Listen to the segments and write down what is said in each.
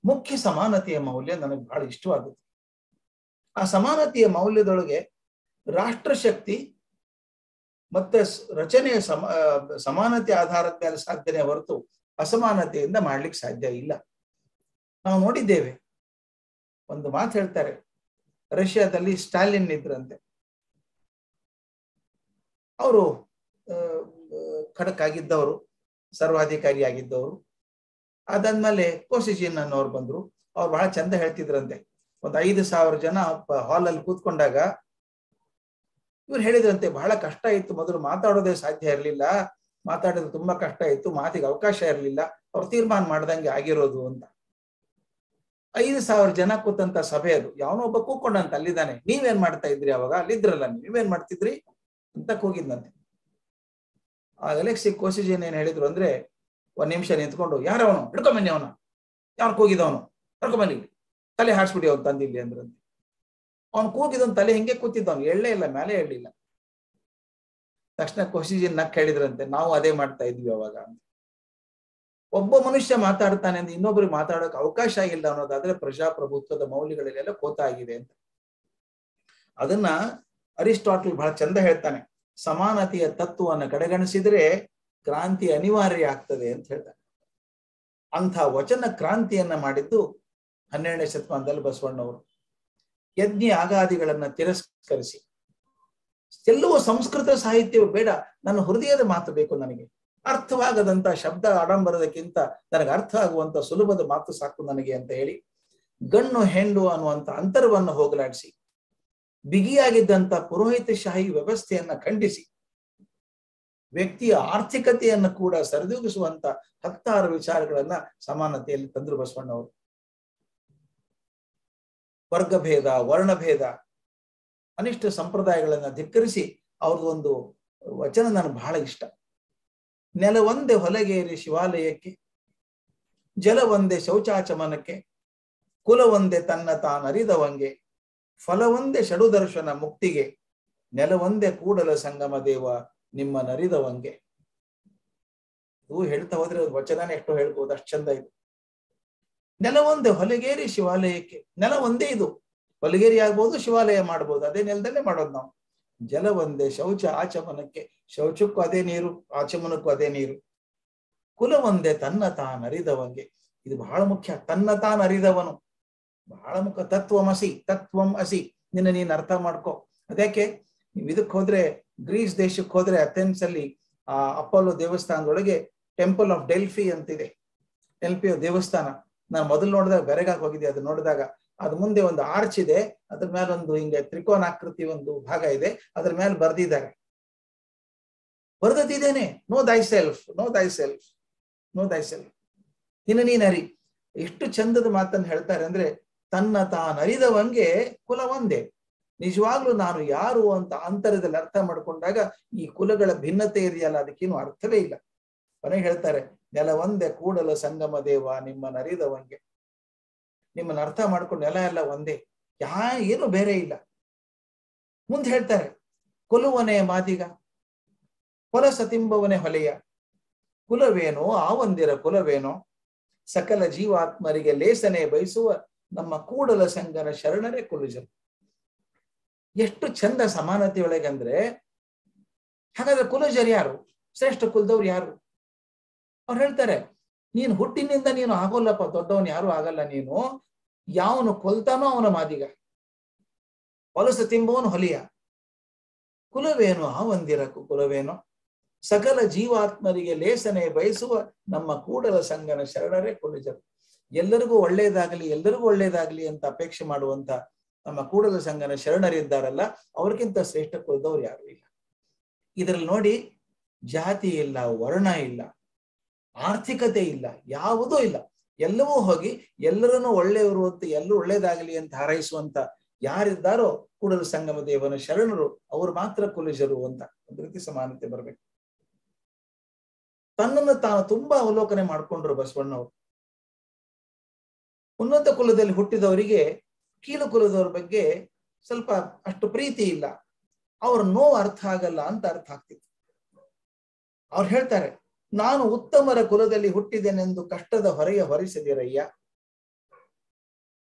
ಮುಖ್ಯ ಸಮಾನತೆಯ ಮೌಲ್ಯ ನನಗೆ ಬಹಳ ಇಷ್ಟವಾಗುತ್ತೆ ಆ ಸಮಾನತೆಯ ಮೌಲ್ಯದೊಳಗೆ ರಾಷ್ಟ್ರಶಕ್ತಿ ಮತ್ತೆ ಸ್- ರಚನೆಯ ಸಮ ಆ, ಸಮಾನತೆ ಆಧಾರದ ಮೇಲೆ ಸಾಧ್ಯನೆ ಹೊರತು ಅಸಮಾನತೆಯಿಂದ ಮಾಡ್ಲಿಕ್ಕೆ ಸಾಧ್ಯ ಇಲ್ಲ ನಾವು ನೋಡಿದ್ದೇವೆ ಒಂದು ಮಾತು ಹೇಳ್ತಾರೆ ರಷ್ಯಾದಲ್ಲಿ ಸ್ಟಾಲಿನ್ ಇದ್ರಂತೆ ಅವರು ಖಡಕ್ ಆಗಿದ್ದವರು ಸರ್ವಾಧಿಕಾರಿ ಆಗಿದ್ದವರು ಅದಾದ್ಮೇಲೆ ಕೋಸಿಜಿನ್ ಅನ್ನೋರು ಬಂದ್ರು ಅವ್ರು ಬಹಳ ಚಂದ ಹೇಳ್ತಿದ್ರಂತೆ ಒಂದ್ ಐದು ಸಾವಿರ ಜನ ಹಾಲ್ ಅಲ್ಲಿ ಕೂತ್ಕೊಂಡಾಗ ಇವ್ರು ಹೇಳಿದ್ರಂತೆ ಬಹಳ ಕಷ್ಟ ಇತ್ತು ಮೊದಲು ಮಾತಾಡೋದೇ ಸಾಧ್ಯ ಇರಲಿಲ್ಲ ಮಾತಾಡೋದು ತುಂಬಾ ಕಷ್ಟ ಇತ್ತು ಮಾತಿಗೆ ಅವಕಾಶ ಇರಲಿಲ್ಲ ಅವ್ರು ತೀರ್ಮಾನ ಮಾಡ್ದಂಗೆ ಆಗಿರೋದು ಅಂತ ಐದು ಸಾವಿರ ಜನ ಕೂತಂತ ಸಭೆ ಅದು ಯಾವನೋ ಒಬ್ಬ ಕೂತ್ಕೊಂಡಂತ ಅಲ್ಲಿದ್ದಾನೆ ನೀವೇನ್ ಮಾಡ್ತಾ ಇದ್ರಿ ಅವಾಗ ಅಲ್ಲಿದ್ರಲ್ಲ ನೀವೇನ್ ಮಾಡ್ತಿದ್ರಿ ಅಂತ ಕೂಗಿದ್ನಂತೆ ಆ ಅಲೆಕ್ಸಿ ಕೋಸಿಜಿನ್ ಏನ್ ಹೇಳಿದ್ರು ಅಂದ್ರೆ ಒಂದ್ ನಿಮಿಷ ನಿಂತ್ಕೊಂಡು ಯಾರವನು ಹಿಡ್ಕೊಂಬನ್ನಿ ಅವನ ಯಾರು ಕೂಗಿದವನು ಹಿಡ್ಕೊಂಬನ್ನಿ ಇಲ್ಲಿ. ತಲೆ ಹಾರಿಸ್ಬಿಡಿ ಅವ್ನು ತಂದಿಲ್ಲಿ ಅಂದ್ರಂತೆ ಅವ್ನು ಕೂಗಿದವನ್ ತಲೆ ಹಿಂಗೆ ಕೂತಿದ್ದವನು ಎಳ್ಳೇ ಇಲ್ಲ ಮೇಲೆ ಎಳ್ಳಿಲ್ಲ ತಕ್ಷಣ ಕೋಸಿಜಿನ್ ನಕ್ ಹೇಳಿದ್ರಂತೆ ನಾವು ಅದೇ ಮಾಡ್ತಾ ಇದ್ವಿ ಅವಾಗ ಅಂತ ಒಬ್ಬ ಮನುಷ್ಯ ಮಾತಾಡ್ತಾನೆ ಅಂದ್ರೆ ಇನ್ನೊಬ್ರಿಗೆ ಮಾತಾಡೋಕೆ ಅವಕಾಶ ಇಲ್ಲ ಅನ್ನೋದಾದ್ರೆ ಪ್ರಜಾಪ್ರಭುತ್ವದ ಮೌಲ್ಯಗಳಲ್ಲೆಲ್ಲ ಕೋತ ಆಗಿದೆ ಅಂತ ಅದನ್ನ ಅರಿಸ್ಟಾಟಲ್ ಬಹಳ ಚಂದ ಹೇಳ್ತಾನೆ ಸಮಾನತೆಯ ತತ್ವವನ್ನು ಕಡೆಗಣಿಸಿದ್ರೆ ಕ್ರಾಂತಿ ಅನಿವಾರ್ಯ ಆಗ್ತದೆ ಅಂತ ಹೇಳ್ತಾನೆ ಅಂಥ ವಚನ ಕ್ರಾಂತಿಯನ್ನ ಮಾಡಿದ್ದು ಹನ್ನೆರಡನೇ ಶತಮಾನದಲ್ಲಿ ಬಸವಣ್ಣವರು ಯಜ್ಞ ಆಗಾದಿಗಳನ್ನ ತಿರಸ್ಕರಿಸಿ ಎಲ್ಲವೂ ಸಂಸ್ಕೃತ ಸಾಹಿತ್ಯವು ಬೇಡ ನನ್ನ ಹೃದಯದ ಮಾತು ಬೇಕು ನನಗೆ ಅರ್ಥವಾಗದಂತ ಶಬ್ದ ಆಡಂಬರದಕ್ಕಿಂತ ನನಗೆ ಅರ್ಥ ಆಗುವಂತ ಸುಲಭದ ಮಾತು ಸಾಕು ನನಗೆ ಅಂತ ಹೇಳಿ ಗಣ್ಣು ಹೆಂಡು ಅನ್ನುವಂತ ಅಂತರವನ್ನು ಹೋಗಲಾಡಿಸಿ ಬಿಗಿಯಾಗಿದ್ದಂತ ಪುರೋಹಿತಶಾಹಿ ವ್ಯವಸ್ಥೆಯನ್ನ ಖಂಡಿಸಿ ವ್ಯಕ್ತಿಯ ಆರ್ಥಿಕತೆಯನ್ನು ಕೂಡ ಸರಿದೂಗಿಸುವಂತ ಹತ್ತಾರು ವಿಚಾರಗಳನ್ನ ಸಮಾನತೆಯಲ್ಲಿ ತಂದ್ರು ಬಸವಣ್ಣವರು ವರ್ಗಭೇದ ವರ್ಣಭೇದ ಅನಿಷ್ಟ ಸಂಪ್ರದಾಯಗಳನ್ನ ಧಿಕ್ಕರಿಸಿ ಅವ್ರದ್ದು ಒಂದು ವಚನ ನನಗೆ ಬಹಳ ಇಷ್ಟ ನೆಲವೊಂದೇ ಹೊಲಗೇರಿ ಶಿವಾಲಯಕ್ಕೆ ಜಲವೊಂದೇ ಶೌಚಾಚಮನಕ್ಕೆ ಕುಲವೊಂದೇ ತನ್ನ ತಾನರಿದವಂಗೆ ಫಲವೊಂದೇ ಷಡುದರ್ಶನ ಮುಕ್ತಿಗೆ ನೆಲವೊಂದೇ ಕೂಡಲ ಸಂಗಮ ದೇವ ನಿಮ್ಮ ನರಿದವಂಗೆ ಇದು ಹೇಳ್ತಾ ಹೋದ್ರೆ ಅದು ವಚನನೇ ಎಷ್ಟು ಹೇಳ್ಬೋದು ಅಷ್ಟು ಚಂದ ಇದು ನೆಲ ಒಂದೇ ಹೊಲಗೇರಿ ಶಿವಾಲಯಕ್ಕೆ ನೆಲ ಒಂದೇ ಇದು ಹೊಲಗೇರಿ ಆಗ್ಬೋದು ಶಿವಾಲಯ ಮಾಡ್ಬೋದು ಅದೇ ನೆಲದಲ್ಲೇ ಮಾಡೋದು ನಾವು ಜಲ ಒಂದೇ ಶೌಚ ಆಚಮನಕ್ಕೆ ಶೌಚಕ್ಕೂ ಅದೇ ನೀರು ಆಚಮನಕ್ಕೂ ಅದೇ ನೀರು ಕುಲ ಒಂದೇ ತನ್ನ ತಾನ್ ಅರಿದವಂಗೆ ಇದು ಬಹಳ ಮುಖ್ಯ ತನ್ನ ತಾನ್ ಅರಿದವನು ಬಹಳ ಮುಖ್ಯ ತತ್ವಂ ಅಸಿ ತತ್ವಂ ಅಸಿ ನಿನ್ನ ನೀನ್ ಅರ್ಥ ಮಾಡ್ಕೊ ಅದಕ್ಕೆ ನೀವು ಇದಕ್ಕೆ ಹೋದ್ರೆ ಗ್ರೀಸ್ ದೇಶಕ್ಕೆ ಹೋದ್ರೆ ಅಥೆನ್ಸ್ ಅಲ್ಲಿ ಆ ಅಪೋಲೋ ದೇವಸ್ಥಾನದೊಳಗೆ ಟೆಂಪಲ್ ಆಫ್ ಡೆಲ್ಫಿ ಅಂತಿದೆ ಡೆಲ್ಫಿ ದೇವಸ್ಥಾನ ನಾನು ಮೊದಲು ನೋಡಿದಾಗ ಬೆರಗಾಗಿ ಹೋಗಿದ್ದೆ ಅದು ನೋಡಿದಾಗ ಅದ್ರ ಮುಂದೆ ಒಂದು ಆರ್ಚ್ ಇದೆ ಅದ್ರ ಮೇಲೆ ಒಂದು ಹಿಂಗೆ ತ್ರಿಕೋನಾಕೃತಿ ಒಂದು ಭಾಗ ಇದೆ ಅದ್ರ ಮೇಲೆ ಬರ್ದಿದ್ದಾರೆ ಬರ್ದತ್ತಿದ್ದೇನೆ know thyself know thyself know thyself ನಿನ್ನ ನೀನ್ ಅರಿ ಎಷ್ಟು ಚಂದದ ಮಾತನ್ನು ಹೇಳ್ತಾರೆ ಅಂದ್ರೆ ತನ್ನ ತಾನು ಅರಿದವಂಗೆ ಕುಲ ಒಂದೇ ನಿಜವಾಗ್ಲೂ ನಾನು ಯಾರು ಅಂತ ಅಂತರದಲ್ಲಿ ಅರ್ಥ ಮಾಡ್ಕೊಂಡಾಗ ಈ ಕುಲಗಳ ಭಿನ್ನತೆ ಇದೆಯಲ್ಲ ಅದಕ್ಕೇನು ಅರ್ಥವೇ ಇಲ್ಲ ಕೊನೆಗೆ ಹೇಳ್ತಾರೆ ನೆಲ ಒಂದೇ ಕೂಡಲ ಸಂಗಮ ದೇವ ನಿಮ್ಮನ್ನ ಅರಿದವಂಗೆ ನಿಮ್ಮನ್ನ ಅರ್ಥ ಮಾಡ್ಕೊಂಡು ನೆಲ ಎಲ್ಲ ಒಂದೇ ಯಾ ಏನು ಬೇರೆ ಇಲ್ಲ ಮುಂದೆ ಹೇಳ್ತಾರೆ ಕೊಲುವನೇ ಮಾದಿಗ ಹೊಲ ಸತಿಂಬವನೇ ಹೊಲೆಯ ಕುಲವೇನೋ ಆ ಒಂದಿರ ಕುಲವೇನೋ ಸಕಲ ಜೀವಾತ್ಮರಿಗೆ ಲೇಸನೆ ಬಯಸುವ ನಮ್ಮ ಕೂಡಲ ಸಂಗನ ಶರಣರೇ ಕುಲಜರು ಎಷ್ಟು ಚಂದ ಸಮಾನತೆಯೊಳಗೆ ಅಂದ್ರೆ ಹಾಗಾದ್ರೆ ಕುಲಜರು ಯಾರು ಶ್ರೇಷ್ಠ ಕುಲದವ್ರು ಯಾರು ಅವ್ರು ಹೇಳ್ತಾರೆ ನೀನು ಹುಟ್ಟಿನಿಂದ ನೀನು ಆಗೋಲ್ಲಪ್ಪ ದೊಡ್ಡವನ್ ಯಾರು ಆಗಲ್ಲ ನೀನು ಯಾವನು ಕೊಲ್ತಾನೋ ಅವನ ಮಾದಿಗ ಹೊಲಸ ತಿಂಬವನು ಹೊಲಿಯ ಕುಲವೇನು ಆ ಒಂದಿರ ಕುಲವೇನೋ ಸಕಲ ಜೀವಾತ್ಮರಿಗೆ ಲೇಸನೆ ಬಯಸುವ ನಮ್ಮ ಕೂಡಲ ಸಂಗನ ಶರಣರೇ ಕುಲಜರು ಎಲ್ಲರಿಗೂ ಒಳ್ಳೇದಾಗಲಿ ಎಲ್ಲರಿಗೂ ಒಳ್ಳೇದಾಗ್ಲಿ ಅಂತ ಅಪೇಕ್ಷೆ ಮಾಡುವಂತ ನಮ್ಮ ಕೂಡಲ ಸಂಗನ ಶರಣರಿದ್ದಾರಲ್ಲ ಅವ್ರಿಗಿಂತ ಶ್ರೇಷ್ಠ ಕುಲದವ್ರು ಯಾರು ಇಲ್ಲ ಇದರಲ್ಲಿ ನೋಡಿ ಜಾತಿ ಇಲ್ಲ ವರ್ಣ ಇಲ್ಲ ಆರ್ಥಿಕತೆ ಇಲ್ಲ ಯಾವುದೂ ಇಲ್ಲ ಎಲ್ಲವೂ ಹೋಗಿ ಎಲ್ಲರನ್ನು ಒಳ್ಳೆಯವರು ಅಂತ ಎಲ್ಲರೂ ಒಳ್ಳೇದಾಗಲಿ ಅಂತ ಹಾರೈಸುವಂತ ಯಾರಿದ್ದಾರೋ ಕೂಡಲ ಸಂಗಮ ದೇವನ ಶರಣರು ಅವರು ಮಾತ್ರ ಕುಲಜರು ಅಂತ ಒಂದು ರೀತಿ ಸಮಾನತೆ ಬರ್ಬೇಕು ತನ್ನನ್ನು ತಾನು ತುಂಬಾ ಅವಲೋಕನೆ ಮಾಡ್ಕೊಂಡ್ರು ಬಸವಣ್ಣವರು ಉನ್ನತ ಕುಲದಲ್ಲಿ ಹುಟ್ಟಿದವರಿಗೆ ಕೀಳು ಕುಲದವ್ರ ಬಗ್ಗೆ ಸ್ವಲ್ಪ ಅಷ್ಟು ಪ್ರೀತಿ ಇಲ್ಲ ಅವ್ರ ನೋವು ಅರ್ಥ ಆಗಲ್ಲ ಅಂತ ಅರ್ಥ ಆಗ್ತಿತ್ತು ಅವ್ರು ಹೇಳ್ತಾರೆ ನಾನು ಉತ್ತಮರ ಕುಲದಲ್ಲಿ ಹುಟ್ಟಿದೆನೆಂದು ಕಷ್ಟದ ಹೊರೆಯ ಹೊರಿಸದಿರಯ್ಯ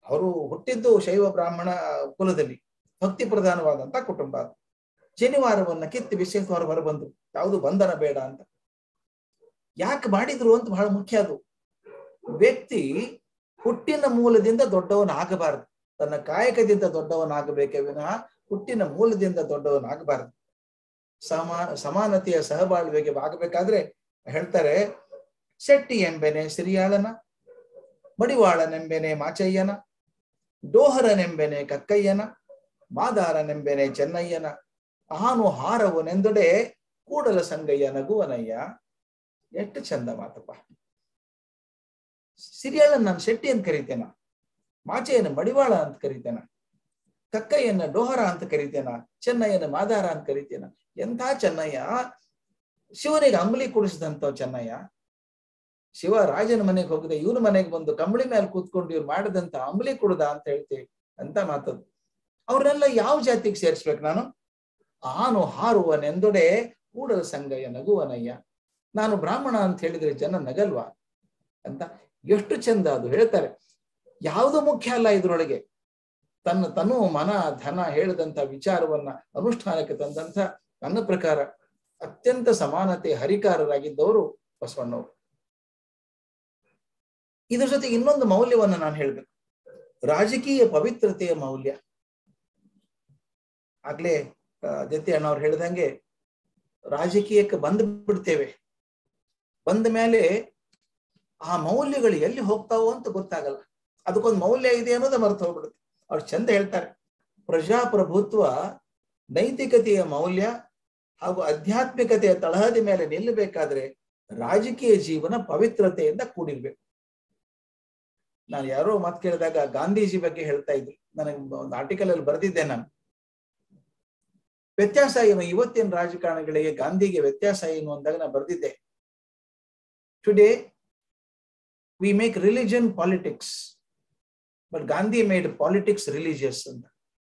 ಅವರು ಹುಟ್ಟಿದ್ದು ಶೈವ ಬ್ರಾಹ್ಮಣ ಕುಲದಲ್ಲಿ ಭಕ್ತಿ ಪ್ರಧಾನವಾದಂತ ಕುಟುಂಬ ಅದು ಶನಿವಾರವನ್ನ ಕಿತ್ತು ಬಿಸಿಂಕವರು ಹೊರಬಂದ್ರು ಯಾವುದು ಬಂಧನ ಬೇಡ ಅಂತ ಯಾಕೆ ಮಾಡಿದ್ರು ಅಂತ ಬಹಳ ಮುಖ್ಯ ಅದು ವ್ಯಕ್ತಿ ಹುಟ್ಟಿನ ಮೂಲದಿಂದ ದೊಡ್ಡವನಾಗಬಾರದು ತನ್ನ ಕಾಯಕದಿಂದ ದೊಡ್ಡವನಾಗಬೇಕೇ ವಿನಃ ಹುಟ್ಟಿನ ಮೂಲದಿಂದ ದೊಡ್ಡವನಾಗಬಾರದು ಸಮ ಸಮಾನತೆಯ ಸಹಬಾಳ್ವೆಗೆ ಆಗಬೇಕಾದ್ರೆ ಹೇಳ್ತಾರೆ ಶೆಟ್ಟಿ ಎಂಬೆನೆ ಸಿರಿಯಾಳನ ಮಡಿವಾಳನೆಂಬೆನೆ ಮಾಚಯ್ಯನ ಡೋಹರನೆಂಬೆನೆ ಕಕ್ಕಯ್ಯನ ಮಾದಾರನೆಂಬೆನೆ ಚೆನ್ನಯ್ಯನ ಆನು ಹಾರವನೆಂದೊಡೆ ಕೂಡಲ ಸಂಗಯ್ಯ ನಗುವನಯ್ಯ ಎಷ್ಟು ಚಂದ ಮಾತಪ್ಪ ಸಿರಿಯಾಳನ್ ನಾನು ಶೆಟ್ಟಿ ಅಂತ ಕರಿತೇನ ಮಾಚೆಯನ್ನ ಮಡಿವಾಳ ಅಂತ ಕರಿತೇನ ಕಕ್ಕಯ್ಯನ ಡೋಹರ ಅಂತ ಕರಿತೇನ ಚೆನ್ನಯ್ಯನ ಮಾದಾರ ಅಂತ ಕರಿತೇನ ಎಂಥ ಚೆನ್ನಯ್ಯ ಶಿವನಿಗೆ ಅಂಬಲಿ ಕುಡಿಸಿದಂತ ಚೆನ್ನಯ್ಯ ಶಿವ ರಾಜನ ಮನೆಗೆ ಹೋಗದೆ ಇವನ ಮನೆಗೆ ಬಂದು ಕಂಬಳಿ ಮೇಲೆ ಕೂತ್ಕೊಂಡು ಇವ್ರು ಮಾಡಿದಂತ ಅಂಬಲಿ ಕುಡ್ದ ಅಂತ ಹೇಳ್ತೀವಿ ಅಂತ ಮಾತದು ಅವ್ರನ್ನೆಲ್ಲ ಯಾವ ಜಾತಿಗೆ ಸೇರಿಸ್ಬೇಕು ನಾನು ಆನು ಹಾರುವನೆಂದೊಡೆ ಕೂಡಲ ಸಂಗಯ್ಯ ನಗುವನಯ್ಯ ನಾನು ಬ್ರಾಹ್ಮಣ ಅಂತ ಹೇಳಿದ್ರೆ ಜನ ನಗಲ್ವಾ ಅಂತ ಎಷ್ಟು ಚಂದ ಅದು ಹೇಳ್ತಾರೆ ಯಾವುದು ಮುಖ್ಯ ಅಲ್ಲ ಇದ್ರೊಳಗೆ ತನ್ನ ತನು ಮನ ಧನ ಹೇಳಿದಂತ ವಿಚಾರವನ್ನ ಅನುಷ್ಠಾನಕ್ಕೆ ತಂದಂತ ನನ್ನ ಪ್ರಕಾರ ಅತ್ಯಂತ ಸಮಾನತೆ ಹರಿಕಾರರಾಗಿದ್ದವರು ಬಸವಣ್ಣವರು ಇದ್ರ ಜೊತೆಗೆ ಇನ್ನೊಂದು ಮೌಲ್ಯವನ್ನ ನಾನು ಹೇಳ್ಬೇಕು ರಾಜಕೀಯ ಪವಿತ್ರತೆಯ ಮೌಲ್ಯ ಆಗ್ಲೇ ಜೊತೆ ಅಣ್ಣವ್ರು ಹೇಳ್ದಂಗೆ ರಾಜಕೀಯಕ್ಕೆ ಬಂದು ಬಿಡ್ತೇವೆ ಬಂದ ಮೇಲೆ ಆ ಮೌಲ್ಯಗಳು ಎಲ್ಲಿ ಹೋಗ್ತಾವೋ ಅಂತ ಗೊತ್ತಾಗಲ್ಲ ಅದಕ್ಕೊಂದು ಮೌಲ್ಯ ಇದೆ ಅನ್ನೋದು ಮರ್ತು ಹೋಗ್ಬಿಡುತ್ತೆ ಅವ್ರು ಚಂದ ಹೇಳ್ತಾರೆ ಪ್ರಜಾಪ್ರಭುತ್ವ ನೈತಿಕತೆಯ ಮೌಲ್ಯ ಹಾಗೂ ಆಧ್ಯಾತ್ಮಿಕತೆಯ ತಳಹದಿ ಮೇಲೆ ನಿಲ್ಲಬೇಕಾದ್ರೆ ರಾಜಕೀಯ ಜೀವನ ಪವಿತ್ರತೆಯಿಂದ ಕೂಡಿರ್ಬೇಕು ನಾನು ಯಾರೋ ಮಾತು ಕೇಳಿದಾಗ ಗಾಂಧೀಜಿ ಬಗ್ಗೆ ಹೇಳ್ತಾ ಇದ್ರು ನನಗೆ ಒಂದು ಆರ್ಟಿಕಲ್ ಅಲ್ಲಿ ಬರೆದಿದ್ದೆ ನಾನು ವ್ಯತ್ಯಾಸ ಏನು ಇವತ್ತಿನ ರಾಜಕಾರಣಿಗಳಿಗೆ ಗಾಂಧಿಗೆ ವ್ಯತ್ಯಾಸ ಏನು ಅಂದಾಗ ನಾನು ಬರೆದಿದ್ದೆ today we make religion politics but Gandhi made politics religious ಅಂತ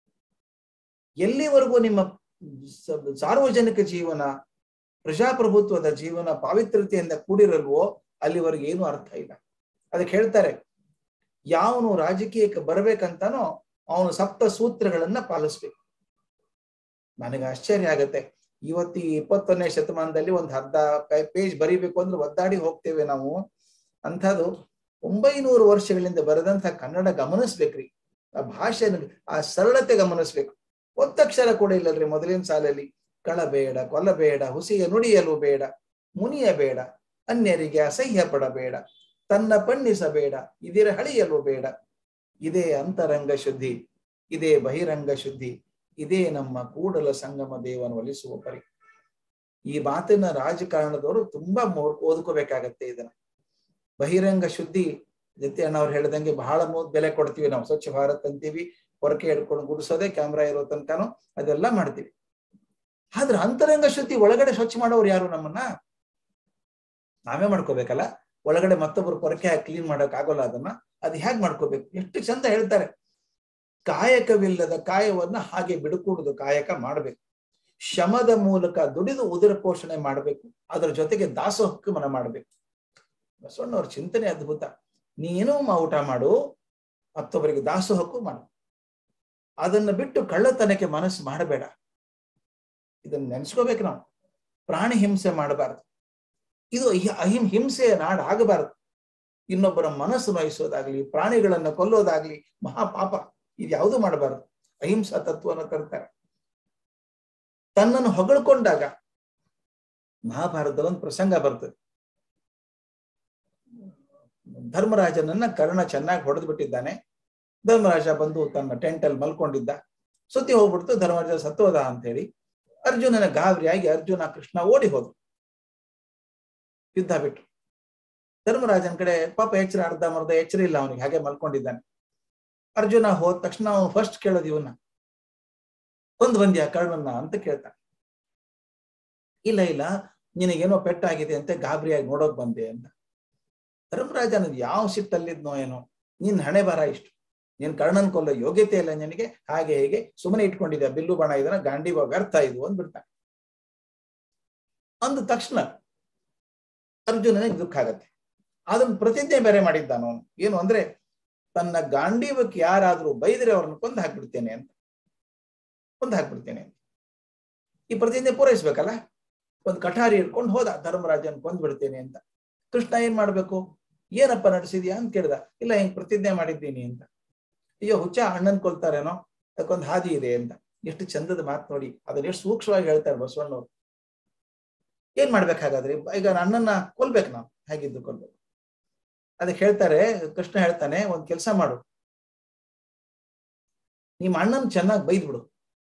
ಎಲ್ಲಿವರೆಗೂ ನಿಮ್ಮ ಸಾರ್ವಜನಿಕ ಜೀವನ ಪ್ರಜಾಪ್ರಭುತ್ವದ ಜೀವನ ಪಾವಿತ್ರತೆಯಿಂದ ಕೂಡಿರಲ್ವೋ ಅಲ್ಲಿವರೆಗೆ ಏನು ಅರ್ಥ ಇಲ್ಲ ಅದಕ್ಕೆ ಹೇಳ್ತಾರೆ ಯಾವನು ರಾಜಕೀಯಕ್ಕೆ ಬರ್ಬೇಕಂತಾನೋ ಅವನು ಸಪ್ತ ಸೂತ್ರಗಳನ್ನ ಪಾಲಿಸ್ಬೇಕು ನನಗೆ ಆಶ್ಚರ್ಯ ಆಗತ್ತೆ ಇವತ್ತು ಈ ಇಪ್ಪತ್ತೊಂದನೇ ಶತಮಾನದಲ್ಲಿ ಒಂದು ಅರ್ಧ ಪೇಜ್ ಬರಿಬೇಕು ಅಂದ್ರೆ ಒದ್ದಾಡಿ ಹೋಗ್ತೇವೆ ನಾವು ಅಂಥದ್ದು ಒಂಬೈನೂರು ವರ್ಷಗಳಿಂದ ಬರೆದಂತ ಕನ್ನಡ ಗಮನಿಸ್ಬೇಕ್ರಿ ಆ ಭಾಷೆ ಆ ಸರಳತೆ ಗಮನಿಸ್ಬೇಕು ಒತ್ತಕ್ಷರ ಕೂಡ ಇಲ್ಲಲ್ರಿ ಮೊದಲಿನ ಸಾಲಲ್ಲಿ ಕಳಬೇಡ ಕೊಲ್ಲಬೇಡ ಹುಸಿಯ ನುಡಿಯಲು ಬೇಡ ಮುನಿಯ ಬೇಡ ಅನ್ಯರಿಗೆ ಅಸಹ್ಯ ಪಡಬೇಡ ತನ್ನ ಪಣ್ಣಿಸಬೇಡ ಇದಿರ ಹಳಿಯಲು ಬೇಡ ಇದೇ ಅಂತರಂಗ ಶುದ್ಧಿ ಇದೇ ಬಹಿರಂಗ ಶುದ್ಧಿ ಇದೇ ನಮ್ಮ ಕೂಡಲ ಸಂಗಮ ದೇವನ ಒಲಿಸುವ ಪರಿ ಈ ಮಾತಿನ ರಾಜಕಾರಣದವರು ತುಂಬಾ ಓದ್ಕೋಬೇಕಾಗತ್ತೆ ಇದನ್ನ ಬಹಿರಂಗ ಶುದ್ಧಿ ಜೊತೆ ಅಣ್ಣವ್ರು ಹೇಳ್ದಂಗೆ ಬಹಳ ಬೆಲೆ ಕೊಡ್ತೀವಿ ನಾವು ಸ್ವಚ್ಛ ಭಾರತ್ ಅಂತೀವಿ ಹೊರಕೆ ಹಿಡ್ಕೊಂಡು ಗುಡಿಸೋದೆ ಕ್ಯಾಮ್ರಾ ಇರೋ ತನಕನೂ ಅದೆಲ್ಲ ಮಾಡ್ತೀವಿ ಆದ್ರೆ ಅಂತರಂಗ ಶುದ್ಧಿ ಒಳಗಡೆ ಸ್ವಚ್ಛ ಮಾಡೋರು ಯಾರು ನಮ್ಮನ್ನ ನಾವೇ ಮಾಡ್ಕೋಬೇಕಲ್ಲ ಒಳಗಡೆ ಮತ್ತೊಬ್ರು ಕೊರಕೆ ಹಾಕಿ ಕ್ಲೀನ್ ಮಾಡಕ್ ಆಗೋಲ್ಲ ಅದನ್ನ ಅದು ಹೇಗ್ ಮಾಡ್ಕೋಬೇಕು ಎಷ್ಟು ಚಂದ ಹೇಳ್ತಾರೆ ಕಾಯಕವಿಲ್ಲದ ಕಾಯವನ್ನ ಹಾಗೆ ಬಿಡುಕೂಡುದು ಕಾಯಕ ಮಾಡ್ಬೇಕು ಶಮದ ಮೂಲಕ ದುಡಿದು ಉದರ ಪೋಷಣೆ ಮಾಡಬೇಕು ಅದರ ಜೊತೆಗೆ ದಾಸೋಹಕ್ಕೆ ಮನ ಮಾಡ್ಬೇಕು ಬಸವಣ್ಣವ್ರ ಚಿಂತನೆ ಅದ್ಭುತ ನೀನು ಊಟ ಮಾಡು ಮತ್ತೊಬ್ಬರಿಗೆ ದಾಸೋಹಕ್ಕೂ ಮಾಡು ಅದನ್ನ ಬಿಟ್ಟು ಕಳ್ಳತನಕ್ಕೆ ಮನಸ್ಸು ಮಾಡಬೇಡ ಇದನ್ನ ನೆನ್ಸ್ಕೋಬೇಕು ನಾವು ಪ್ರಾಣಿ ಹಿಂಸೆ ಮಾಡಬಾರದು ಇದು ಅಹಿಂ ಹಿಂಸೆಯ ನಾಡು ಆಗಬಾರದು ಇನ್ನೊಬ್ಬರ ಮನಸ್ಸು ನೋಯಿಸೋದಾಗ್ಲಿ ಪ್ರಾಣಿಗಳನ್ನ ಕೊಲ್ಲೋದಾಗ್ಲಿ ಮಹಾಪಾಪ ಇದು ಯಾವುದು ಮಾಡಬಾರದು ಅಹಿಂಸಾ ತತ್ವವನ್ನು ತರ್ತಾರೆ ತನ್ನನ್ನು ಹೊಗಳ್ಕೊಂಡಾಗ ಮಹಾಭಾರತದ ಒಂದು ಪ್ರಸಂಗ ಬರ್ತದೆ ಧರ್ಮರಾಜನನ್ನ ಕರ್ಣ ಚೆನ್ನಾಗಿ ಹೊಡೆದು ಬಿಟ್ಟಿದ್ದಾನೆ ಧರ್ಮರಾಜ ಬಂದು ತನ್ನ ಟೆಂಟ್ ಅಲ್ಲಿ ಮಲ್ಕೊಂಡಿದ್ದ ಸುತ್ತಿ ಹೋಗ್ಬಿಡ್ತು ಧರ್ಮರಾಜ ಸತ್ತೋದ ಅಂತ ಹೇಳಿ ಅರ್ಜುನನ ಗಾಬರಿಯಾಗಿ ಅರ್ಜುನ ಕೃಷ್ಣ ಓಡಿ ಹೋದ್ರು ಯುದ್ಧ ಬಿಟ್ಟು ಧರ್ಮರಾಜನ ಕಡೆ ಪಾಪ ಎಚ್ಚರ ಅರ್ಧ ಮರ್ಧ ಎಚ್ಚರ ಇಲ್ಲ ಅವನಿಗೆ ಹಾಗೆ ಮಲ್ಕೊಂಡಿದ್ದಾನೆ ಅರ್ಜುನ ಹೋದ ತಕ್ಷಣ ಅವನು ಫಸ್ಟ್ ಕೇಳೋದು ಇವನ್ನ ಕೊಂದು ಬಂದ್ಯಾ ಕರ್ಣನ್ನ ಅಂತ ಕೇಳ್ತಾನೆ ಇಲ್ಲ ಇಲ್ಲ ನಿನಗೇನೋ ಪೆಟ್ಟಾಗಿದೆ ಅಂತ ಗಾಬರಿಯಾಗಿ ನೋಡೋಕ್ ಬಂದೆ ಅಂತ ಧರ್ಮರಾಜನ ಯಾವ ಸಿಟ್ಟಲ್ಲಿದ್ನೋ ಏನೋ ನಿನ್ ಹಣೆ ಬರ ಇಷ್ಟು ನೀನ್ ಕರ್ಣನ್ ಕೊಲ್ಲೋ ಯೋಗ್ಯತೆ ಇಲ್ಲ ನಿನಗೆ ಹಾಗೆ ಹೇಗೆ ಸುಮ್ಮನೆ ಇಟ್ಕೊಂಡಿದ್ಯಾ ಬಿಲ್ಲು ಬಾಣ ಇದನ್ನ ಗಾಂಡಿವ ವ್ಯರ್ಥ ಇದು ಅಂದ್ಬಿಡ್ತಾನೆ ಅಂದ ತಕ್ಷಣ ಅರ್ಜುನನಿಗೆ ದುಃಖ ಆಗತ್ತೆ ಅದನ್ನ ಪ್ರತಿಜ್ಞೆ ಬೇರೆ ಮಾಡಿದ್ದಾನ ಅವನು ಏನು ಅಂದ್ರೆ ತನ್ನ ಗಾಂಡೀವಕ್ಕೆ ಯಾರಾದ್ರೂ ಬೈದ್ರೆ ಅವ್ರನ್ನ ಕೊಂದು ಹಾಕ್ಬಿಡ್ತೇನೆ ಅಂತ ಕೊಂದು ಹಾಕ್ಬಿಡ್ತೇನೆ ಅಂತ ಈ ಪ್ರತಿಜ್ಞೆ ಪೂರೈಸ್ಬೇಕಲ್ಲ ಒಂದು ಕಠಾರಿ ಹಿಡ್ಕೊಂಡು ಹೋದ ಧರ್ಮರಾಜನ್ ಕೊಂದ್ ಬಿಡ್ತೇನೆ ಅಂತ ಕೃಷ್ಣ ಏನ್ ಮಾಡ್ಬೇಕು ಏನಪ್ಪ ನಡೆಸಿದ್ಯಾ ಅಂತ ಕೇಳ್ದ ಇಲ್ಲ ಹಿಂಗ್ ಪ್ರತಿಜ್ಞೆ ಮಾಡಿದ್ದೀನಿ ಅಂತ ಅಯ್ಯೋ ಹುಚ್ಚ ಅಣ್ಣನ್ ಕೊಲ್ತಾರೇನೋ ಅದಕ್ಕೊಂದು ಹಾದಿ ಇದೆ ಅಂತ ಎಷ್ಟು ಚಂದದ ಮಾತು ನೋಡಿ ಅದನ್ನ ಎಷ್ಟು ಸೂಕ್ಷ್ಮವಾಗಿ ಹೇಳ್ತಾರೆ ಬಸವಣ್ಣವ್ರು ಏನ್ ಮಾಡ್ಬೇಕಾಗಾದ್ರೆ ಈಗ ಅಣ್ಣನ್ನ ಕೊಲ್ಬೇಕು ನಾವು ಹೇಗಿದ್ದು ಕೊಲ್ಬೇಕು ಅದಕ್ಕೆ ಹೇಳ್ತಾರೆ ಕೃಷ್ಣ ಹೇಳ್ತಾನೆ ಒಂದ್ ಕೆಲಸ ಮಾಡು ನಿಮ್ಮ ಅಣ್ಣನ್ ಚೆನ್ನಾಗಿ ಬೈದ್ಬಿಡು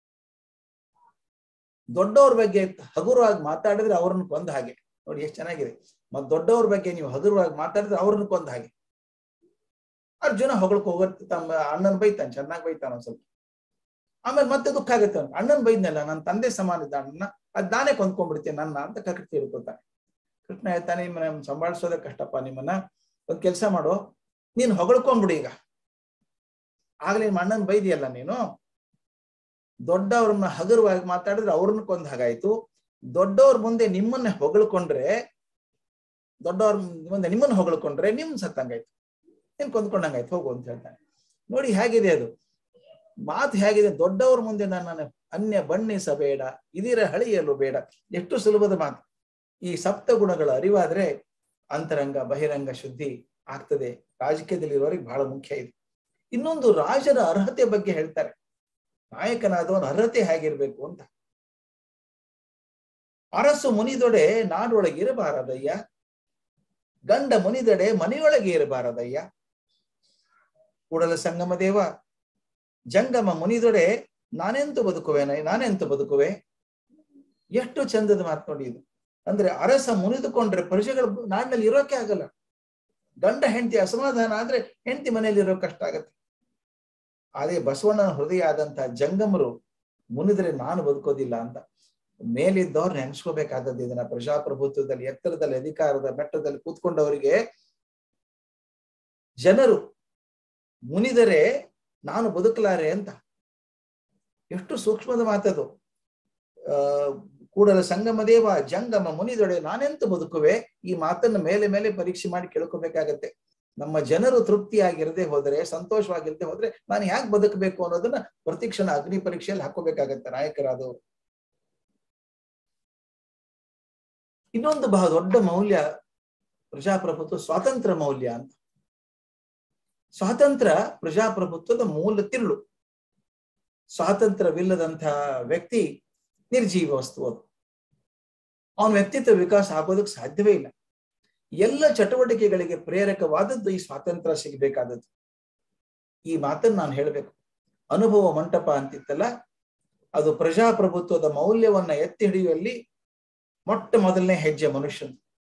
ದೊಡ್ಡವ್ರ ಬಗ್ಗೆ ಹಗುರವಾಗಿ ಮಾತಾಡಿದ್ರೆ ಅವ್ರನ್ನ ಕೊಂದ ಹಾಗೆ ನೋಡಿ ಎಷ್ಟು ಚೆನ್ನಾಗಿದೆ ಮತ್ ದೊಡ್ಡವ್ರ ಬಗ್ಗೆ ನೀವು ಹಗುರವಾಗಿ ಮಾತಾಡಿದ್ರೆ ಅವ್ರನ್ನ ಕೊಂದ ಹಾಗೆ ಅರ್ಜುನ ಹೊಗಳಕ್ ಹೋಗ ತಮ್ಮ ಅಣ್ಣನ್ ಬೈತಾನೆ ಚೆನ್ನಾಗಿ ಬೈತಾನ ಒಂದ್ ಸ್ವಲ್ಪ ಆಮೇಲೆ ಮತ್ತೆ ದುಃಖ ಆಗುತ್ತೆ ಅವ್ನಿಗೆ ಅಣ್ಣನ್ ಬೈದ್ನಲ್ಲ ನನ್ನ ತಂದೆ ಸಮಾನ ಇದ್ದ ಅಣ್ಣ ಅದ್ ನಾನೇ ಕೊಂದ್ಕೊಂಡ್ಬಿಡ್ತೀನಿ ನನ್ನ ಅಂತ ಕರೆಕ್ಟ್ ತಿಳ್ಕೊತಾನೆ ಕೃಷ್ಣ ಹೇಳ್ತಾನೆ ನಿಮ್ಮನ್ನ ಸಂಭಾಳಿಸೋದೇ ಕಷ್ಟಪ್ಪ ನಿಮ್ಮನ್ನ ಒಂದ್ ಕೆಲ್ಸ ಮಾಡು ನೀನ್ ಹೊಗಳ್ಕೊಂಡ್ಬಿಡು ಈಗ ಆಗ್ಲೇ ನಿಮ್ಮ ಅಣ್ಣನ್ ಬೈದಿಯಲ್ಲ ನೀನು ದೊಡ್ಡವ್ರನ್ನ ಹಗುರವಾಗಿ ಮಾತಾಡಿದ್ರೆ ಅವ್ರನ್ನ ಕೊಂದ್ ಹಾಗಾಯ್ತು ದೊಡ್ಡವ್ರ ಮುಂದೆ ನಿಮ್ಮನ್ನ ಹೊಗಳ್ಕೊಂಡ್ರೆ ದೊಡ್ಡವ್ರ ಮುಂದೆ ನಿಮ್ಮನ್ನ ಹೊಗಳ್ಕೊಂಡ್ರೆ ನಿಮ್ ಸತ್ತಂಗಾಯ್ತು ನೀನ್ ಕೊಂದ್ಕೊಂಡಂಗಾಯ್ತು ಹೋಗು ಅಂತ ಹೇಳ್ತಾನೆ ನೋಡಿ ಹೇಗಿದೆ ಅದು ಮಾತು ಹೇಗಿದೆ ದೊಡ್ಡವ್ರ ಮುಂದೆ ನನ್ನನ್ನು ಅನ್ಯ ಬಣ್ಣಿಸಬೇಡ ಇದಿರ ಹಳಿಯಲು ಬೇಡ ಎಷ್ಟು ಸುಲಭದ ಮಾತು ಈ ಸಪ್ತ ಗುಣಗಳ ಅರಿವಾದ್ರೆ ಅಂತರಂಗ ಬಹಿರಂಗ ಶುದ್ಧಿ ಆಗ್ತದೆ ರಾಜಕೀಯದಲ್ಲಿರೋರಿಗೆ ಬಹಳ ಮುಖ್ಯ ಇದು ಇನ್ನೊಂದು ರಾಜನ ಅರ್ಹತೆ ಬಗ್ಗೆ ಹೇಳ್ತಾರೆ ನಾಯಕನಾದವನ ಅರ್ಹತೆ ಹೇಗಿರ್ಬೇಕು ಅಂತ ಅರಸು ಮುನಿದೊಡೆ ನಾಡೊಳಗೆ ಇರಬಾರದಯ್ಯ ಗಂಡ ಮುನಿದೊಡೆ ಮನೆಯೊಳಗೆ ಇರಬಾರದಯ್ಯ ಕೂಡಲ ಸಂಗಮ ದೇವ ಜಂಗಮ ಮುನಿದೊಡೆ ನಾನೆಂತು ಬದುಕುವೆ ನಾನೆಂತು ಬದುಕುವೆ ಎಷ್ಟು ಚಂದದ ಮಾತು ನೋಡಿ ಇದು ಅಂದ್ರೆ ಅರಸ ಮುನಿದುಕೊಂಡ್ರೆ ಪ್ರಜೆಗಳು ನಾಡಿನಲ್ಲಿ ಇರೋಕೆ ಆಗಲ್ಲ ಗಂಡ ಹೆಂಡತಿ ಅಸಮಾಧಾನ ಆದ್ರೆ ಹೆಂಡತಿ ಮನೆಯಲ್ಲಿ ಇರೋ ಕಷ್ಟ ಆಗತ್ತೆ ಅದೇ ಬಸವಣ್ಣನ ಹೃದಯ ಆದಂತಹ ಜಂಗಮರು ಮುನಿದ್ರೆ ನಾನು ಬದುಕೋದಿಲ್ಲ ಅಂತ ಮೇಲಿದ್ದವ್ರು ನೆನ್ಸ್ಕೋಬೇಕಾದದ್ದು ಇದನ್ನ ಪ್ರಜಾಪ್ರಭುತ್ವದಲ್ಲಿ ಎತ್ತರದಲ್ಲಿ ಅಧಿಕಾರದ ಬೆಟ್ಟದಲ್ಲಿ ಕೂತ್ಕೊಂಡವರಿಗೆ ಜನರು ಮುನಿದರೆ ನಾನು ಬದುಕಲಾರೆ ಅಂತ ಎಷ್ಟು ಸೂಕ್ಷ್ಮದ ಮಾತದು ಆ ಕೂಡಲ ಸಂಗಮ ದೇವ ಜಂಗಮ ಮುನಿದೊಡೆ ನಾನೆಂತ ಬದುಕುವೆ ಈ ಮಾತನ್ನ ಮೇಲೆ ಮೇಲೆ ಪರೀಕ್ಷೆ ಮಾಡಿ ಕೇಳ್ಕೋಬೇಕಾಗತ್ತೆ ನಮ್ಮ ಜನರು ತೃಪ್ತಿಯಾಗಿರದೆ ಹೋದ್ರೆ ಸಂತೋಷವಾಗಿರದೆ ಹೋದ್ರೆ ನಾನು ಯಾಕೆ ಬದುಕಬೇಕು ಅನ್ನೋದನ್ನ ಪ್ರತಿಕ್ಷಣ ಅಗ್ನಿ ಪರೀಕ್ಷೆಯಲ್ಲಿ ಹಾಕೋಬೇಕಾಗತ್ತೆ ನಾಯಕರಾದವರು ಇನ್ನೊಂದು ಬಹಳ ದೊಡ್ಡ ಮೌಲ್ಯ ಪ್ರಜಾಪ್ರಭುತ್ವ ಸ್ವಾತಂತ್ರ್ಯ ಮೌಲ್ಯ ಅಂತ ಸ್ವಾತಂತ್ರ್ಯ ಪ್ರಜಾಪ್ರಭುತ್ವದ ಮೂಲ ತಿರುಳು ಸ್ವಾತಂತ್ರ್ಯವಿಲ್ಲದಂತಹ ವ್ಯಕ್ತಿ ನಿರ್ಜೀವ ವಸ್ತು ಅದು ಅವನ ವ್ಯಕ್ತಿತ್ವ ವಿಕಾಸ ಆಗೋದಕ್ಕೆ ಸಾಧ್ಯವೇ ಇಲ್ಲ ಎಲ್ಲ ಚಟುವಟಿಕೆಗಳಿಗೆ ಪ್ರೇರಕವಾದದ್ದು ಈ ಸ್ವಾತಂತ್ರ್ಯ ಸಿಗಬೇಕಾದದ್ದು ಈ ಮಾತನ್ನು ನಾನು ಹೇಳಬೇಕು ಅನುಭವ ಮಂಟಪ ಅಂತಿತ್ತಲ್ಲ ಅದು ಪ್ರಜಾಪ್ರಭುತ್ವದ ಮೌಲ್ಯವನ್ನ ಎತ್ತಿ ಹಿಡಿಯುವಲ್ಲಿ ಮೊಟ್ಟ ಮೊದಲನೇ ಹೆಜ್ಜೆ ಮನುಷ್ಯನ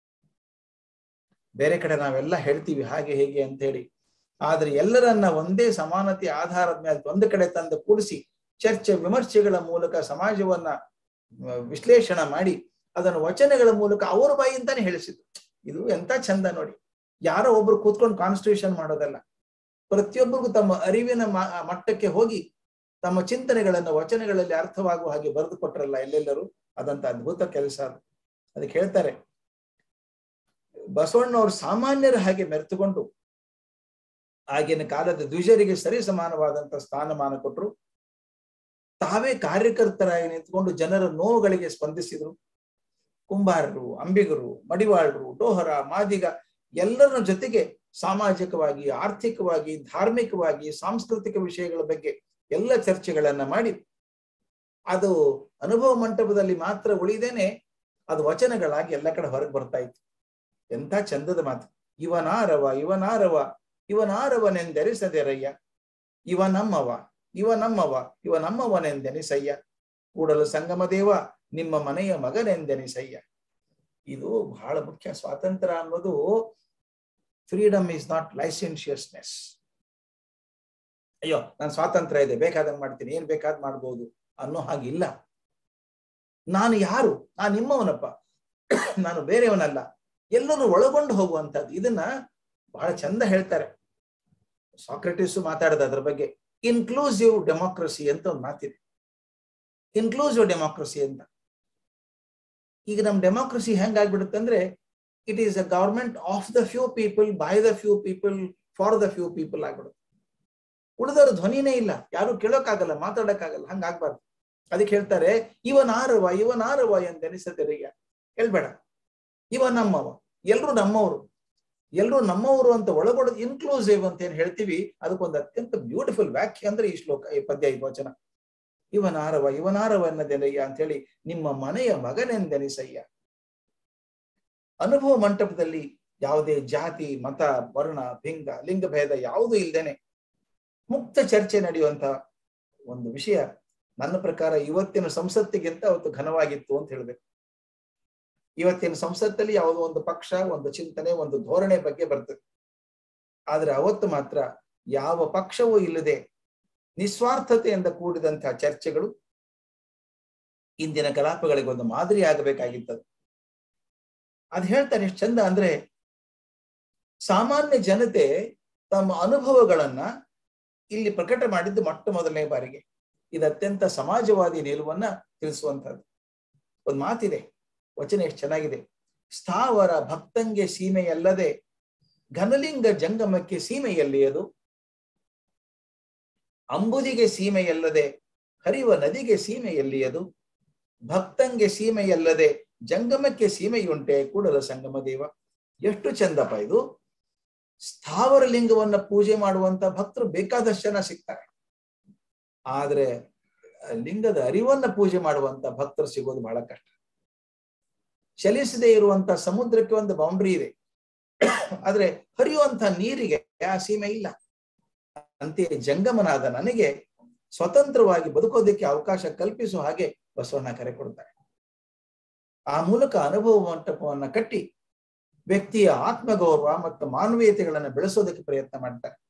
ಬೇರೆ ಕಡೆ ನಾವೆಲ್ಲ ಹೇಳ್ತೀವಿ ಹಾಗೆ ಹೇಗೆ ಅಂತ ಹೇಳಿ ಆದ್ರೆ ಎಲ್ಲರನ್ನ ಒಂದೇ ಸಮಾನತೆ ಆಧಾರದ ಮೇಲೆ ಒಂದು ಕಡೆ ತಂದು ಕೂಡಿಸಿ ಚರ್ಚೆ ವಿಮರ್ಶೆಗಳ ಮೂಲಕ ಸಮಾಜವನ್ನ ವಿಶ್ಲೇಷಣೆ ಮಾಡಿ ಅದನ್ನು ವಚನಗಳ ಮೂಲಕ ಅವ್ರ ಬಾಯಿಂದಾನೆ ಹೇಳಿಸಿದ್ರು ಇದು ಎಂತ ಚಂದ ನೋಡಿ ಯಾರೋ ಒಬ್ರು ಕೂತ್ಕೊಂಡು ಕಾನ್ಸ್ಟಿಟ್ಯೂಷನ್ ಮಾಡೋದಲ್ಲ ಪ್ರತಿಯೊಬ್ಬರಿಗೂ ತಮ್ಮ ಅರಿವಿನ ಮಟ್ಟಕ್ಕೆ ಹೋಗಿ ತಮ್ಮ ಚಿಂತನೆಗಳನ್ನ ವಚನಗಳಲ್ಲಿ ಅರ್ಥವಾಗುವ ಹಾಗೆ ಬರೆದು ಕೊಟ್ರಲ್ಲ ಎಲ್ಲೆಲ್ಲರೂ ಅದಂತ ಅದ್ಭುತ ಕೆಲಸ ಅದು ಅದಕ್ಕೆ ಹೇಳ್ತಾರೆ ಬಸವಣ್ಣವ್ರು ಸಾಮಾನ್ಯರ ಹಾಗೆ ಮೆರೆತುಕೊಂಡು ಆಗಿನ ಕಾಲದ ದ್ವಿಜರಿಗೆ ಸರಿ ಸಮಾನವಾದಂತ ಸ್ಥಾನಮಾನ ಕೊಟ್ಟರು ತಾವೇ ಕಾರ್ಯಕರ್ತರಾಗಿ ನಿಂತ್ಕೊಂಡು ಜನರ ನೋವುಗಳಿಗೆ ಸ್ಪಂದಿಸಿದ್ರು ಕುಂಬಾರರು ಅಂಬಿಗರು ಮಡಿವಾಳರು ಡೋಹರ ಮಾದಿಗ ಎಲ್ಲರ ಜೊತೆಗೆ ಸಾಮಾಜಿಕವಾಗಿ ಆರ್ಥಿಕವಾಗಿ ಧಾರ್ಮಿಕವಾಗಿ ಸಾಂಸ್ಕೃತಿಕ ವಿಷಯಗಳ ಬಗ್ಗೆ ಎಲ್ಲ ಚರ್ಚೆಗಳನ್ನ ಮಾಡಿ ಅದು ಅನುಭವ ಮಂಟಪದಲ್ಲಿ ಮಾತ್ರ ಉಳಿದೇನೆ ಅದು ವಚನಗಳಾಗಿ ಎಲ್ಲ ಕಡೆ ಹೊರಗೆ ಬರ್ತಾ ಇತ್ತು ಎಂಥ ಚಂದದ ಮಾತು ಇವನಾರವ ಇವನಾರವ ಇವನಾರವನೆಂದೆರಿಸದೆರಯ್ಯ ಇವ ನಮ್ಮವ ಇವ ನಮ್ಮವ ಇವ ನಮ್ಮವನೆಂದೆನಿಸಯ್ಯ ಕೂಡಲು ಸಂಗಮ ದೇವ ನಿಮ್ಮ ಮನೆಯ ಮಗನೆಂದೆನಿಸಯ್ಯ ಇದು ಬಹಳ ಮುಖ್ಯ ಸ್ವಾತಂತ್ರ್ಯ ಅನ್ನೋದು ಫ್ರೀಡಮ್ ಈಸ್ ನಾಟ್ ಲೈಸೆನ್ಶಿಯಸ್ನೆಸ್ ಅಯ್ಯೋ ನಾನು ಸ್ವಾತಂತ್ರ್ಯ ಇದೆ ಬೇಕಾದಂಗೆ ಮಾಡ್ತೀನಿ ಏನ್ ಬೇಕಾದ್ ಮಾಡ್ಬೋದು ಅನ್ನೋ ಹಾಗಿಲ್ಲ ನಾನು ಯಾರು ನಾನು ನಿಮ್ಮವನಪ್ಪ ನಾನು ಬೇರೆಯವನಲ್ಲ ಎಲ್ಲರೂ ಒಳಗೊಂಡು ಹೋಗುವಂತದ್ದು ಇದನ್ನ ಬಹಳ ಚಂದ ಹೇಳ್ತಾರೆ ಸಾಕ್ರೆಟಿಸ್ ಮಾತಾಡದ ಅದ್ರ ಬಗ್ಗೆ ಇನ್ಕ್ಲೂಸಿವ್ ಡೆಮೋಕ್ರಸಿ ಅಂತ ಒಂದು ಮಾತಿದೆ ಇನ್ಕ್ಲೂಸಿವ್ ಡೆಮೋಕ್ರಸಿ ಅಂತ ಈಗ ನಮ್ ಡೆಮೋಕ್ರಸಿ ಹೆಂಗಾಗ್ಬಿಡುತ್ತೆ ಅಂದ್ರೆ it is a government of the few people by the few people for the few people ಆಗ್ಬಿಡುತ್ತೆ ಉಳಿದವರು ಧ್ವನಿನೇ ಇಲ್ಲ ಯಾರು ಕೇಳೋಕ್ಕಾಗಲ್ಲ ಮಾತಾಡಕ್ಕಾಗಲ್ಲ ಹಂಗಾಗ್ಬಾರ್ದು ಅದಕ್ಕೆ ಹೇಳ್ತಾರೆ ಇವನಾರವ ಇವನಾರವ ಎಂದೆನಿಸದಿರಿಯ ಹೇಳ್ಬೇಡ ಇವ ನಮ್ಮವ ಎಲ್ರು ನಮ್ಮವರು ಎಲ್ರು ನಮ್ಮವರು ಅಂತ ಒಳಗೊಡೋದು ಇನ್ಕ್ಲೂಸಿವ್ ಅಂತ ಏನ್ ಹೇಳ್ತೀವಿ ಅದಕ್ಕೊಂದು ಅತ್ಯಂತ ಬ್ಯೂಟಿಫುಲ್ ವ್ಯಾಖ್ಯೆ ಅಂದ್ರೆ ಈ ಶ್ಲೋಕ ಈ ಪದ್ಯ ಈ ವಚನ ಇವನಾರವ ಇವನಾರವ ಎನ್ನದೆನಯ್ಯ ಅಂತ ಹೇಳಿ ನಿಮ್ಮ ಮನೆಯ ಮಗನೆಂದೆನಿಸಯ್ಯ ಅನುಭವ ಮಂಟಪದಲ್ಲಿ ಯಾವುದೇ ಜಾತಿ ಮತ ವರ್ಣ ಭಿಂಗ ಲಿಂಗ ಭೇದ ಯಾವುದೂ ಇಲ್ದೇನೆ ಮುಕ್ತ ಚರ್ಚೆ ನಡೆಯುವಂತ ಒಂದು ವಿಷಯ ನನ್ನ ಪ್ರಕಾರ ಇವತ್ತಿನ ಸಂಸತ್ತಿಗಿಂತ ಅವತ್ತು ಘನವಾಗಿತ್ತು ಅಂತ ಹೇಳ್ಬೇಕು ಇವತ್ತಿನ ಸಂಸತ್ತಲ್ಲಿ ಯಾವುದೋ ಒಂದು ಪಕ್ಷ ಒಂದು ಚಿಂತನೆ ಒಂದು ಧೋರಣೆ ಬಗ್ಗೆ ಬರ್ತದೆ ಆದ್ರೆ ಅವತ್ತು ಮಾತ್ರ ಯಾವ ಪಕ್ಷವೂ ಇಲ್ಲದೆ ನಿಸ್ವಾರ್ಥತೆಯಿಂದ ಕೂಡಿದಂತಹ ಚರ್ಚೆಗಳು ಇಂದಿನ ಕಲಾಪಗಳಿಗೆ ಒಂದು ಮಾದರಿ ಆಗಬೇಕಾಗಿತ್ತದು ಅದ್ ಹೇಳ್ತಾರೆ ಎಷ್ಟು ಚಂದ ಅಂದ್ರೆ ಸಾಮಾನ್ಯ ಜನತೆ ತಮ್ಮ ಅನುಭವಗಳನ್ನ ಇಲ್ಲಿ ಪ್ರಕಟ ಮಾಡಿದ್ದು ಮೊಟ್ಟ ಮೊದಲನೇ ಬಾರಿಗೆ ಇದು ಅತ್ಯಂತ ಸಮಾಜವಾದಿ ನಿಲುವನ್ನ ತಿಳಿಸುವಂತಹದ್ದು ಒಂದು ಮಾತಿದೆ ವಚನ ಎಷ್ಟು ಚೆನ್ನಾಗಿದೆ ಸ್ಥಾವರ ಭಕ್ತಂಗೆ ಸೀಮೆಯಲ್ಲದೆ ಘನಲಿಂಗ ಜಂಗಮಕ್ಕೆ ಸೀಮೆಯಲ್ಲಿ ಅದು ಅಂಬುದಿಗೆ ಸೀಮೆಯಲ್ಲದೆ ಹರಿವ ನದಿಗೆ ಸೀಮೆಯಲ್ಲಿ ಅದು ಭಕ್ತಂಗೆ ಸೀಮೆಯಲ್ಲದೆ ಜಂಗಮಕ್ಕೆ ಸೀಮೆಯುಂಟೆ ಕೂಡಲ ಸಂಗಮ ದೇವ ಎಷ್ಟು ಚಂದಪ್ಪ ಇದು ಸ್ಥಾವರ ಲಿಂಗವನ್ನ ಪೂಜೆ ಮಾಡುವಂತ ಭಕ್ತರು ಬೇಕಾದಷ್ಟು ಜನ ಸಿಗ್ತಾರೆ ಆದ್ರೆ ಲಿಂಗದ ಅರಿವನ್ನ ಪೂಜೆ ಮಾಡುವಂತ ಭಕ್ತರು ಸಿಗೋದು ಬಹಳ ಕಷ್ಟ ಚಲಿಸದೇ ಇರುವಂತ ಸಮುದ್ರಕ್ಕೆ ಒಂದು ಬೌಂಡ್ರಿ ಇದೆ ಆದ್ರೆ ಹರಿಯುವಂತ ನೀರಿಗೆ ಆ ಸೀಮೆ ಇಲ್ಲ ಅಂತೆಯೇ ಜಂಗಮನಾದ ನನಗೆ ಸ್ವತಂತ್ರವಾಗಿ ಬದುಕೋದಕ್ಕೆ ಅವಕಾಶ ಕಲ್ಪಿಸುವ ಹಾಗೆ ಬಸವಣ್ಣ ಕರೆ ಕೊಡ್ತಾರೆ ಆ ಮೂಲಕ ಅನುಭವ ಮಂಟಪವನ್ನ ಕಟ್ಟಿ ವ್ಯಕ್ತಿಯ ಆತ್ಮಗೌರವ ಮತ್ತು ಮಾನವೀಯತೆಗಳನ್ನ ಬೆಳೆಸೋದಕ್ಕೆ ಪ್ರಯತ್ನ ಮಾಡ್ತಾರೆ